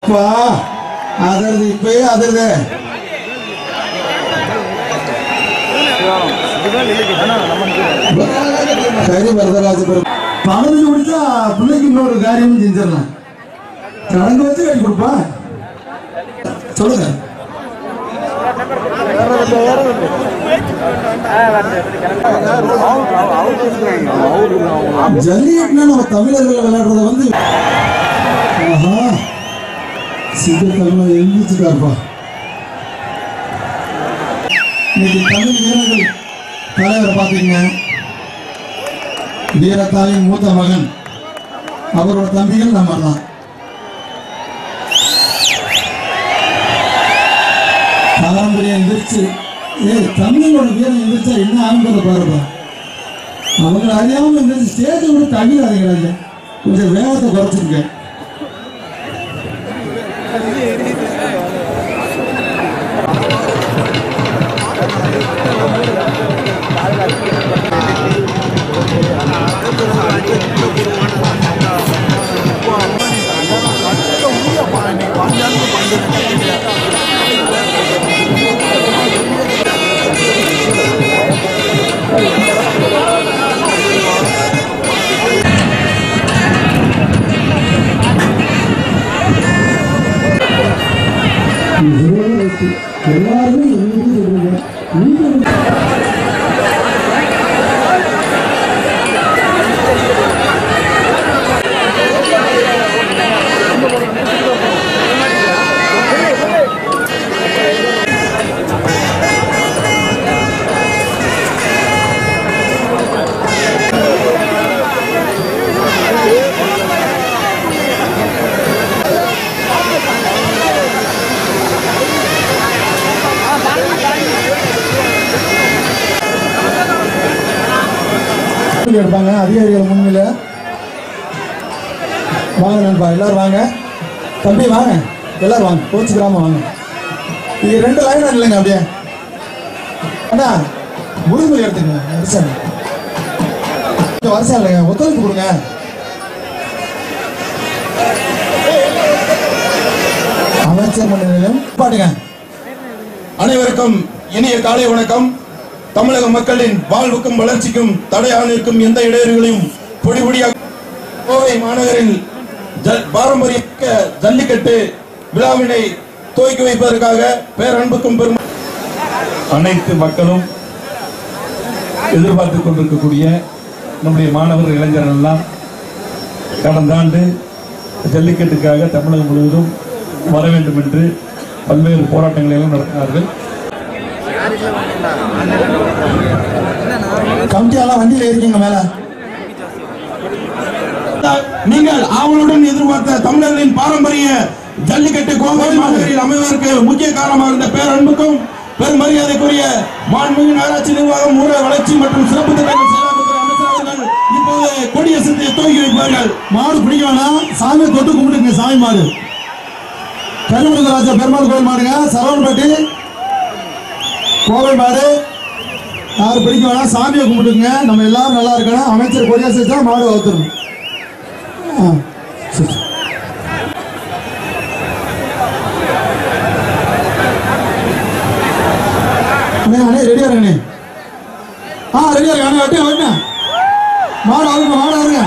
பா அதருது இப்பயே அதருது சரி வரதராஜ பெரும் பதினஞ்சு முடிச்சா பிள்ளைக்கு இன்னொரு காரியமும் செஞ்சிடலாம் சடங்கு வச்சு கட்டி கொடுப்பா சொல்லுங்க ஜல்லிக்கட்டுனா நம்ம தமிழர்கள் விளையாடுறத வந்து ஆஹா சிங்க தமிழ் எழுந்திச்சுட்டாருப்பா இன்னைக்கு தமிழ் வீரர்கள் தலைவரை பார்த்தீங்க வீரத்தாயின் மூத்த மகன் அவரோட தம்பிகள் நம்ம தான் பாரம்பரியம் எந்திரிச்சு ஏய் தமிழோட வீரம் எந்திரிச்சா என்ன ஆகுன்றத பாருப்பா அவங்க அறியாம இந்த ஸ்டேஜை விட தள்ளிடாதீங்க கொஞ்சம் வேகத்தை குறைச்சிருக்க எல்லாருமே எங்களுக்கு சொல்லுங்க நீங்க வீடியோ எடுப்பாங்க அதிகாரிகள் முன்னில வாங்க நண்பா எல்லாரும் வாங்க தம்பி வாங்க எல்லாரும் வாங்க கோச்சுக்கிறாம வாங்க இது ரெண்டு லைன் இல்லைங்க அப்படியே அண்ணா முழுமொழி எடுத்துங்க வருஷம் வருஷம் இல்லைங்க ஒத்துழைப்பு கொடுங்க அமைச்சர் மண்டலம் பாட்டுங்க அனைவருக்கும் இனிய காலை வணக்கம் தமிழக மக்களின் வாழ்வுக்கும் வளர்ச்சிக்கும் தடையாக நிற்கும் எந்த இடையூறுகளையும் பொடி பொடியாக கோவை மாநகரில் ஜ- பாரம்பரிய ஜல்லிக்கட்டு விழாவினை துவக்கி வைப்பதற்காக பேரன்புக்கும் பெரும் அனைத்து மக்களும் எதிர்பார்த்து கொண்டிருக்கக்கூடிய நம்முடைய மாணவர் இளைஞர்கள் எல்லாம் கடந்த ஆண்டு ஜல்லிக்கட்டுக்காக தமிழகம் முழுவதும் வர வேண்டும் என்று பல்வேறு போராட்டங்களை எல்லாம் நடத்தினார்கள் கமிட்டியெல்லாம் வண்டியில் இருக்கீங்க மேல நீங்கள் ஆவலுடன் எதிர்பார்த்த தமிழர்களின் பாரம்பரிய ஜல்லிக்கட்டு கோவை மாநகரில் அமைவதற்கு முக்கிய காரணமாக இருந்த பேரன்புக்கும் பெரும் மரியாதைக்குரிய மாண்புமிகு நகராட்சி நிர்வாகம் ஊரக வளர்ச்சி மற்றும் சிறப்பு திட்டங்கள் செயலாக்கத்துறை அமைச்சர் அவர்கள் இப்போது கொடியசத்தை துவக்கி வைப்பார்கள் மாடு பிடிக்க வேணாம் சாமியை தொட்டு கும்பிட்டுங்க சாமி மாடு கருமுருகராஜா பெருமாள் கோயில் மாடுங்க சரவணப்பட்டி கோவை மாடு யாரும் பிடிக்க வேணாம் சாமியை கும்பிட்டுங்க நம்ம எல்லாரும் நல்லா இருக்கணும் அமைச்சர் கொடியாசி வச்சா மாடு வளர்த்துருணும் ஆ சரி சரி. அண்ணே அண்ணே ரெடியா இருங்க அண்ணே ஆ ரெடியா இருங்க அண்ணே வெட்டுங்க வெட்டுங்க மாடு வருங்க மாடு வருங்க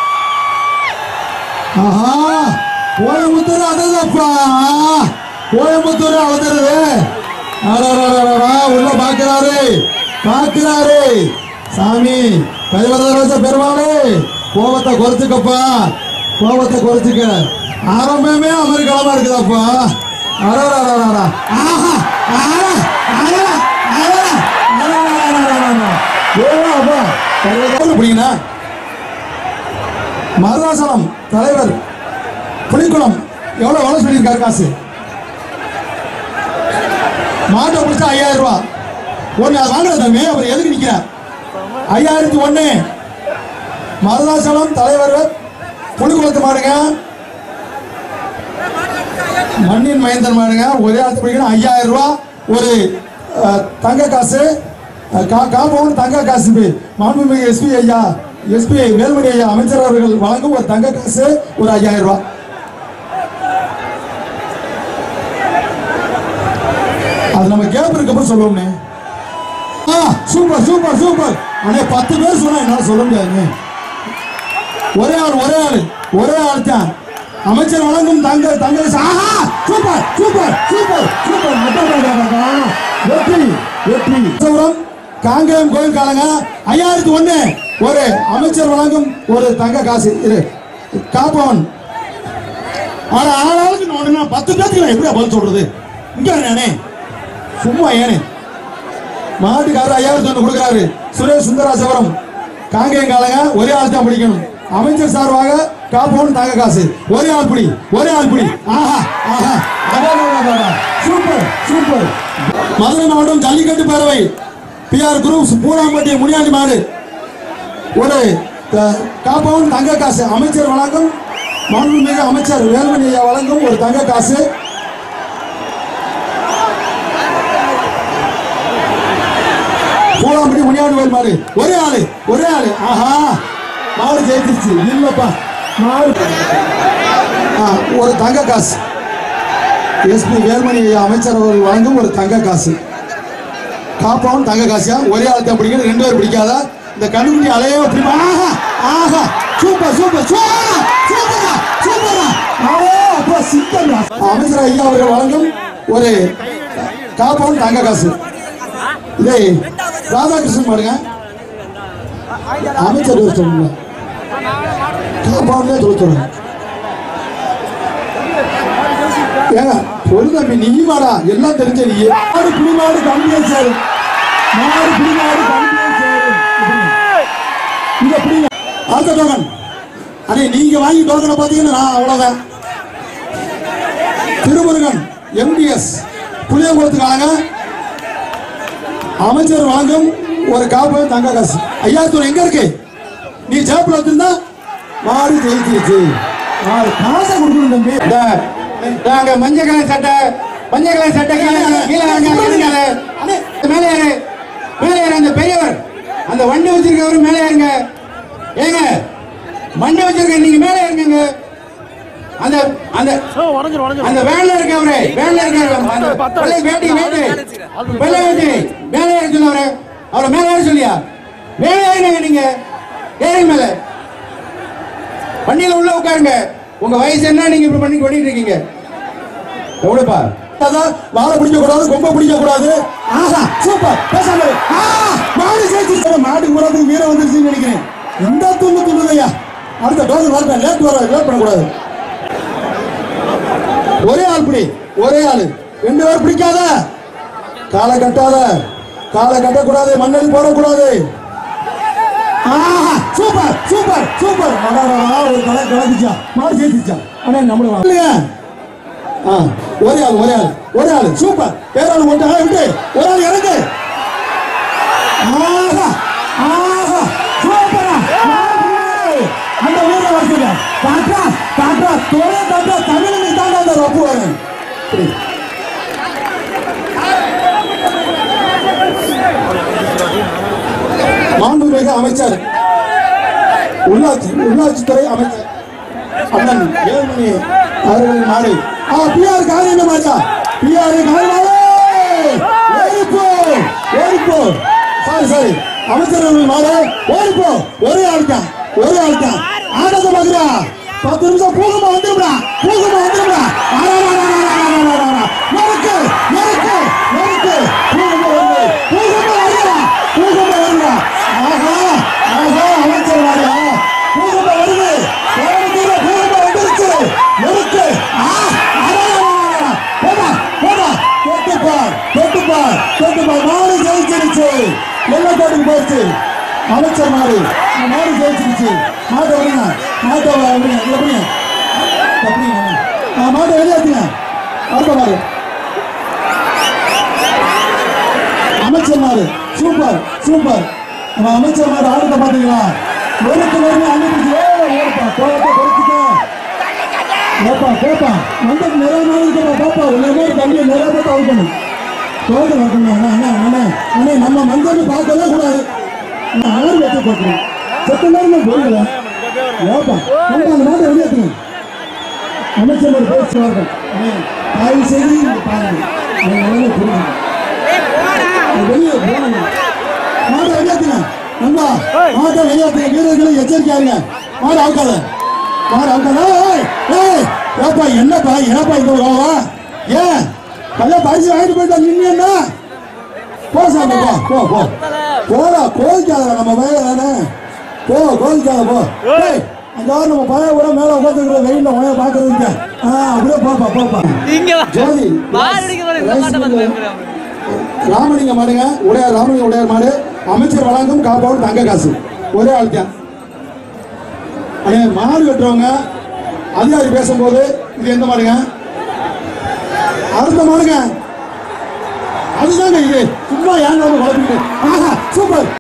ஆஹா கோயம்புத்தூர் அதுதாப்பா கோயம்புத்தூர் அவதருது அடடடடடா, உள்ள பாக்குறாரு பாக்குறாரு சாமி கைவரதராஜ பெருமாளே கோபத்தை குறைச்சுக்கப்பா கோபத்தை குறைச்சுக்க ஆரம்பமே அமெரிக்காலமா இருக்குதாப்பா அடடடடடா. ஆஹா ஆஹா ஆஹா ஆஹா அடடடடடடா. ஏவா அப்பா கைவரதராஜ பிடிங்கண்ணா மருதாசலம் தலைவர் புலிக்குளம் எவ்வளவு வளர்ச்சி பண்ணியிருக்காரு காசு மாட்டை பிடிச்சா ஐயாயிரம் ரூபாய் ஒன்று அது வாங்குறது தம்பி அவர் எதுக்கு நிற்கிறார் ஐயாயிரத்தி ஒன்று மருதாசலம் தலைவர் புலிக்குளத்து மாடுங்க மண்ணின் மைந்தன் மாடுங்க ஒரே ஆத்து பிடிக்கணும் ஐயாயிரம் ரூபாய் ஒரு அஹ், தங்க காசு அஹ், கா- காம்பவுண்ட் தங்க காசு பி- மாண்புமிகு எஸ்பி ஐயா எஸ்பி வேலுமணி ஐயா அமைச்சர் அவர்கள் வழங்கும் ஒரு தங்க காசு ஒரு ஐயாயிரம் ரூபாய் அதுக்கப்புறம் சொல்லுவோம்ண்ணே ஆ சூப்பர் சூப்பர் சூப்பர் அண்ணே பத்து பேர் சொன்னா என்னால சொல்ல முடியாதுண்ணே ஒரே ஆள் ஒரே ஆள் ஒரே ஆள் தான் அமைச்சர் வழங்கும் தங்க தங்க ஆஹா சூப்பர் சூப்பர் சூப்பர் சூப்பர் அடடடடடா. வெற்றி வெற்றி சௌரம் காங்கேயம் கோயில் காலங்க ஐயாயிரத்தி ஒண்ணு ஒரு அமைச்சர் வழங்கும் ஒரு தங்க காசு இரு காப்பவன் ஆனா ஆளாளுக்கு நான் ஒண்ணு பத்து பேருக்கு நான் எப்படி பதில் சொல்றது இங்க நானே சும்மா ஏனே மாட்டுக்காரர் ஐயாயிரத்தி ஒன்று கொடுக்குறாரு சுரேஷ் சுந்தராசவரம் காங்கேயம் காலங்க ஒரே ஆள் தான் பிடிக்கணும் அமைச்சர் சார்பாக காப்போன் தங்க காசு ஒரே ஆள் பிடி ஒரே ஆள் பிடி ஆஹா ஆஹா அடடடடடா. சூப்பர் சூப்பர் மதுரை மாவட்டம் ஜல்லிக்கட்டு பேரவை பிஆர் குரூப்ஸ் பூராம்பட்டி முனியாண்டி மாடு ஒரு த- காப்பவன் தங்க காசு அமைச்சர் வழங்கும் மாண்புமிகு அமைச்சர் வேலுமணி ஐயா வழங்கும் ஒரு தங்க காசு பூலாம்படி முனியாண்டி கோயில் மாடு ஒரே ஆளு ஒரே ஆளு ஆஹா மாடு ஜெயிச்சிருச்சு இல்லப்பா மாடு ஆ, ஒரு தங்க காசு எஸ்பி வேல்மணி ஐயா அமைச்சர் அவர்கள் வழங்கும் ஒரு தங்க காசு காப்பாவும் தங்க காசியா ஒரே ஆள் தான் பிடிக்கணும் ரெண்டு பேர் பிடிக்காதா இந்த கண்ணுக்குட்டி அலையோ பிடிப்பா ஆஹா ஆஹா சூப்பர் சூப்பர் சூப்பர் சூப்பரா சூப்பரா ஆவோ அப்பா சித்தம்டா அமைச்சர் ஐயா அவர்கள் வழங்கும் ஒரு காப்பாவும் தங்க காசு இதை ராதாகிருஷ்ணன் பாருங்க அமைச்சர் பேர் சொல்லுங்க காப்பாவுன்னே சொல்ல சொல்லுங்க ஏங்க ஒரு தம்பி நீ வாடா எல்லாம் தெரிஞ்ச நீ மாடு புலி மாடு கம்பியை சேரும் மாடு புலி மாடு கம்பியை சேரும் இங்க புரியுங்க அடுத்த டோக்கன் அடே நீங்க வாங்கி டோக்கனை பாத்தீங்கன்னா நான் அவ்வளவுதான் திருமுருகன் எம்டிஎஸ் புளியங்குளத்துக்காக அமைச்சர் வழங்கும் ஒரு காப்பு தங்க காசு ஐயாயிரத்தி எங்க இருக்கு நீ ஜேப்ல வச்சிருந்தா மாடு ஜெயிச்சிருச்சு மாடு காசை கொடுக்கணும் தம்பி நாங்க மஞ்சள் கலர் சட்டை மஞ்சள் கலர் சட்டை கீழே இறங்கு, கீழே இறங்கு, கீழே இறங்கு. அண்ணே, மேலே ஏறு மேலே ஏறு அந்த பெரியவர் அந்த வண்டி வச்சிருக்கவர் மேலே ஏறுங்க ஏங்க வண்டி வச்சிருக்க நீங்க மேலே ஏறுங்க அந்த அந்த அந்த வேன்ல இருக்கவரு வேன்ல இருக்கவர் அந்த வெள்ளை வேட்டி வேட்டி வெள்ளை வேட்டி மேலே ஏற சொன்னவரு அவரை மேலே ஏற சொல்லியா மேலே ஏறுங்க நீங்க ஏறுங்க மேலே வண்டியில உள்ள உட்காருங்க உங்க வயசு என்ன நீங்க இப்படி பண்ணி பண்ணிட்டு இருக்கீங்க எவ்வளவுப்பா அதான் வாழை பிடிக்க கூடாது கொம்பை பிடிக்க கூடாது ஆஹா சூப்பர் பேசாம இரு. ஆ, மாடு சேர்த்து மாட்டுக்கு போறதுக்கு வீரம் வந்துருச்சுன்னு நினைக்கிறேன் இந்த துண்டு துண்டுதையா அடுத்த டோஸ் வரட்டும் லேட் வர லேட் பண்ணக்கூடாது ஒரே ஆள் பிடி ஒரே ஆளு ரெண்டு பேர் பிடிக்காத காலை கட்டாத காலை கட்டக்கூடாது மண்ணடி போடக்கூடாது ஆஹா சூப்பர் சூப்பர் சூப்பர் அடடடா, ஒரு கலை கலக்குச்சா மாடு சேர்த்துச்சா அண்ணே நம்மளுக்கு இல்லையா ஆ, ஒரே ஆள் ஒரே ஆள் ஒரே ஆள் சூப்பர் பேராள் ஓட்டு ஆ, விட்டு ஒரு ஆள் இறங்கு ஆஹா ஆஹா சூப்பரா மாடு. அந்த ஊரை வச்சுக்க டாட்டா டாட்டா தோழே டாட்டா தமிழுக்கு தாண்டா அந்த ரப்பு வரும் இப்படி. மாண்புமிகு அமைச்சர் உள்ளாட்சி உள்ளாட்சித்துறை அமைச்சர் அண்ணன் வேலுமணி அவர்களின் மாடு ஆ பிஆர் காரியங்க மாட்டா பிஆர் காரியமாடு ஓடிப்போ ஓடிப்போ சாரி சாரி அமைச்சர் அவர்கள் மாடு ஓடிப்போ ஒரே ஆள் தான் ஒரே ஆள் தான் ஆடத்தை பாக்குறா பத்து நிமிஷம் பூகமா வந்துடும்டா பூகமா வந்துடும்டா நெருக்கு நெருக்கு நெருக்கு பூகமா வந்து பூகமா வருடா பூகமா வருடா ஆஹா ஆஹா அமைச்சர் மாடா பூகமா வருது கோயம்புத்தூர்ல பூகமா வந்துருச்சு நெருக்கு ஆ அடடடடடடா. போடா போடா தொட்டுப்பார் தொட்டுப்பார் தொட்டுப்பார் மாடு ஜெயிச்சிருச்சு வெள்ளக்காட்டுக்கு போயிடுச்சு அமைச்சர் மாடு இந்த மாடு ஜெயிச்சிருச்சு மாட்டை விடுங்க மாட்டை விடுங்க இதை விடுங்க அப்படிங்க ஆ மாட்டை வெளியேற்றுங்க அடுத்த மாடு அமைச்சர் மாடு சூப்பர் சூப்பர் நம்ம அமைச்சர் மாடு ஆடுறத பாத்தீங்களா ஒருக்கு ஒருமே அனுப்பிச்சு ஓடுப்பா கோலத்தை கொடுத்துக்க ஏப்பா கேப்பா மண்டபம் நிறைய நாள் இருக்கப்பா பாப்பா உங்களை மாதிரி தம்பியை நிறைய பேர் அவுக்கணும் தோடு வரணும் அண்ணா அண்ணா அண்ணா அண்ணே நம்ம மஞ்சள் பார்க்கவே கூடாது நான் ஆறு வச்சு பார்க்கணும் செத்த நேரம் போயிடல ஏப்பா நம்ம அந்த மாட்டை வெளியேற்றுங்க அமைச்சர் பேசுவார்கள் அண்ணே, தயவு செய்து இங்க பாருங்க என் நிலைமை புரியுது வெளியே போகணும் மாட்டை வெளியேற்றுங்க நண்பா மாட்டை வெளியேற்றுங்க வீரர்களை எச்சரிக்கையா இருங்க மாடு அவுக்காத மாடு அவுக்காத ஏய், ஏய் ஏப்பா என்னப்பா ஏப்பா இந்த கோவா ஏன் கல்யாணம் பரிசு வாங்கிட்டு போயிட்டா நின்று என்ன போ சாமி போ போ போ போடா கோவிக்காத நம்ம பையன் தானே போ கோவிக்காத போ ஏய், அந்த ஆள் நம்ம பையன் கூட மேல உட்காந்துக்கிற வெயில்ல உனைய பாக்குறதுக்கு ஆ அப்படியே போப்பா போப்பா இங்க வா. ஜோதி மாடு அடிக்கிறவரை இந்த மாட்டை பார்த்து பயப்படுறாங்க. ராமலிங்க மாடுங்க உடையார் ராமலிங்க உடையார் மாடு அமைச்சர் வழங்கும் காப்பாடு தங்க காசு ஒரே ஆள் தான் அண்ணே மாடு வெட்டுறவங்க அதிகாரி பேசும்போது இது எந்த மாடுங்க அடுத்த மாடுங்க அதுதாங்க இது சும்மா ஏன் குழப்பிட்டு ஆஹா சூப்பர்